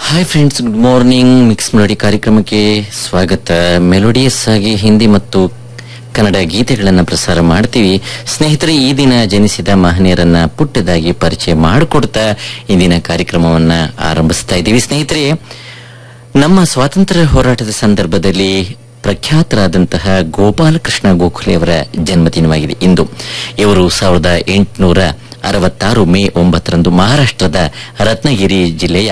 hi friends good morning mix melody ಕಾರ್ಯಕ್ರಮಕ್ಕೆ ಸ್ವಾಗತ melodious ಆಗಿ ಹಿಂದಿ ಮತ್ತು ಕನ್ನಡ ಗೀತೆಗಳನ್ನು ಪ್ರಸಾರ ಮಾಡ್ತೀವಿ ಸ್ನೇಹಿತರೆ ಈ ದಿನ ಜನಿಸಿದ ಮಹನೀಯರನ್ನ ಪುಟ್ಟದಾಗಿ ಪರಿಚಯ ಮಾಡಿಕೊಡ್ತಾ ಇಂದಿನ ಕಾರ್ಯಕ್ರಮವನ್ನ ಆರಂಭಿಸ್ತಾ ಇದ್ದೀವಿ ಸ್ನೇಹಿತರೆ ನಮ್ಮ ಸ್ವಾತಂತ್ರ್ಯ ಹೋರಾಟದ ಸಂದರ್ಭದಲ್ಲಿ ಪ್ರಖ್ಯಾತರಾದಂತಹ ಗೋಪಾಲಕೃಷ್ಣ ಗೋಖಲೆ ಅವರ ಜನ್ಮದಿನವಾಗಿದೆ ಇಂದು ಇವರು ಸಾವಿರದ ಎಂಟುನೂರ ಅರವತ್ತಾರು ಮೇ ಒಂಬತ್ತರಂದು ಮಹಾರಾಷ್ಟ್ರದ ರತ್ನಗಿರಿ ಜಿಲ್ಲೆಯ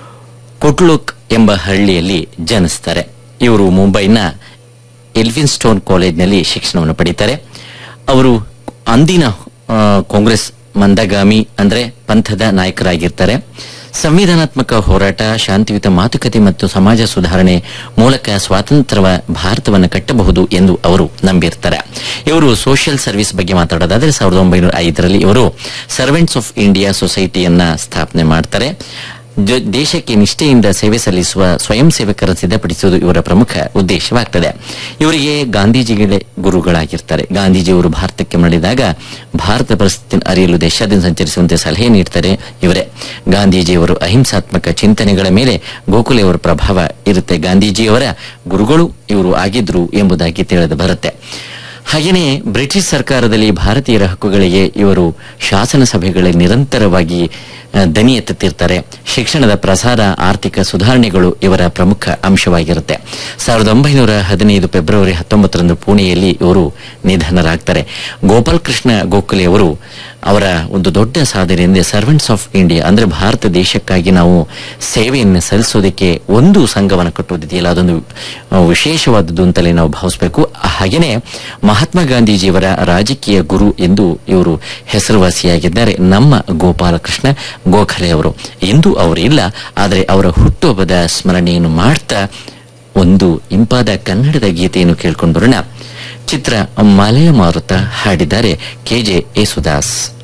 ಕೊಟ್ಲುಕ್ ಎಂಬ ಹಳ್ಳಿಯಲ್ಲಿ ಜನಿಸ್ತಾರೆ ಇವರು ಮುಂಬೈನ ಎಲ್ವಿನ್ಸ್ಟೋನ್ ಕಾಲೇಜ್ನಲ್ಲಿ ಶಿಕ್ಷಣವನ್ನು ಪಡೀತಾರೆ ಅವರು ಅಂದಿನ ಆ, ಕಾಂಗ್ರೆಸ್ ಮಂದಗಾಮಿ ಅಂದ್ರೆ ಪಂಥದ ನಾಯಕರಾಗಿರ್ತಾರೆ ಸಂವಿಧಾನಾತ್ಮಕ ಹೋರಾಟ ಶಾಂತಿಯುತ ಮಾತುಕತೆ ಮತ್ತು ಸಮಾಜ ಸುಧಾರಣೆ ಮೂಲಕ ಸ್ವಾತಂತ್ರ್ಯ ಭಾರತವನ್ನು ಕಟ್ಟಬಹುದು ಎಂದು ಅವರು ನಂಬಿರ್ತಾರೆ ಇವರು ಸೋಷಿಯಲ್ ಸರ್ವಿಸ್ ಬಗ್ಗೆ ಮಾತಾಡೋದಾದ್ರೆ ಸಾವಿರದ ಒಂಬೈನೂರ ಐದರಲ್ಲಿ ಇವರು ಸರ್ವೆಂಟ್ಸ್ ಆಫ್ ಇಂಡಿಯಾ ಸೊಸೈಟಿಯನ್ನ ಸ್ಥಾಪನೆ ಮಾಡ್ತಾರೆ ದ- ದೇಶಕ್ಕೆ ನಿಷ್ಠೆಯಿಂದ ಸೇವೆ ಸಲ್ಲಿಸುವ ಸ್ವಯಂ ಸೇವಕರ ಸಿದ್ಧಪಡಿಸುವುದು ಇವರ ಪ್ರಮುಖ ಉದ್ದೇಶವಾಗ್ತದೆ ಇವರಿಗೆ ಗಾಂಧೀಜಿಗಳೇ ಗುರುಗಳಾಗಿರ್ತಾರೆ ಗಾಂಧೀಜಿಯವರು ಭಾರತಕ್ಕೆ ಮರಳಿದಾಗ ಭಾರತ ಪರಿಸ್ಥಿತಿ ಅರಿಯಲು ದೇಶಾದ್ಯಂತ ಸಂಚರಿಸುವಂತೆ ಸಲಹೆ ನೀಡ್ತಾರೆ ಇವರೇ ಗಾಂಧೀಜಿಯವರು ಅಹಿಂಸಾತ್ಮಕ ಚಿಂತನೆಗಳ ಮೇಲೆ ಗೋಖಲೆ ಅವರ ಪ್ರಭಾವ ಇರುತ್ತೆ ಗಾಂಧೀಜಿಯವರ ಗುರುಗಳು ಇವರು ಆಗಿದ್ರು ಎಂಬುದಾಗಿ ತಿಳಿದು ಬರುತ್ತೆ ಹಾಗೆಯೇ ಬ್ರಿಟಿಷ್ ಸರ್ಕಾರದಲ್ಲಿ ಭಾರತೀಯರ ಹಕ್ಕುಗಳಿಗೆ ಇವರು ಶಾಸನ ಸಭೆಗಳಲ್ಲಿ ನಿರಂತರವಾಗಿ ಆ, ದನಿ ಎತ್ತುತ್ತಿರ್ತಾರೆ ಶಿಕ್ಷಣದ ಪ್ರಸಾರ ಆರ್ಥಿಕ ಸುಧಾರಣೆಗಳು ಇವರ ಪ್ರಮುಖ ಅಂಶವಾಗಿರುತ್ತೆ ಸಾವಿರದ ಒಂಬೈನೂರ ಹದಿನೈದು ಫೆಬ್ರವರಿ ಹತ್ತೊಂಬತ್ತರಂದು ಪುಣೆಯಲ್ಲಿ ಇವರು ನಿಧನರಾಗ್ತಾರೆ ಗೋಪಾಲ್ ಕೃಷ್ಣ ಗೋಖಲೆ ಅವರು ಅವರ ಒಂದು ದೊಡ್ಡ ಸಾಧನೆ ಎಂದರೆ ಸರ್ವೆಂಟ್ಸ್ ಆಫ್ ಇಂಡಿಯಾ ಅಂದ್ರೆ ಭಾರತ ದೇಶಕ್ಕಾಗಿ ನಾವು ಸೇವೆಯನ್ನು ಸಲ್ಲಿಸೋದಕ್ಕೆ ಒಂದು ಸಂಘವನ್ನು ಕಟ್ಟುವುದಿದೆಯಲ್ಲ ಅದೊಂದು ಆ, ವಿಶೇಷವಾದದ್ದು ಅಂತಲೇ ನಾವು ಭಾವಿಸಬೇಕು ಹಾಗೆಯೇ ಮಹಾತ್ಮ ಗಾಂಧೀಜಿಯವರ ರಾಜಕೀಯ ಗುರು ಎಂದು ಇವರು ಹೆಸರುವಾಸಿಯಾಗಿದ್ದಾರೆ ನಮ್ಮ ಗೋಪಾಲಕೃಷ್ಣ ಗೋಖಲೆ ಅವರು ಇಂದು ಅವರು ಇಲ್ಲ ಆದರೆ ಅವರ ಹುಟ್ಟುಹಬ್ಬದ ಸ್ಮರಣೆಯನ್ನು ಮಾಡ್ತಾ ಒಂದು ಇಂಪಾದ ಕನ್ನಡದ ಗೀತೆಯನ್ನು ಕೇಳ್ಕೊಂಡು ಬರೋಣ ಚಿತ್ರ ಮಲೆಯ ಮಾರುತ ಹಾಡಿದ್ದಾರೆ ಕೆಜೆ ಯೇಸುದಾಸ್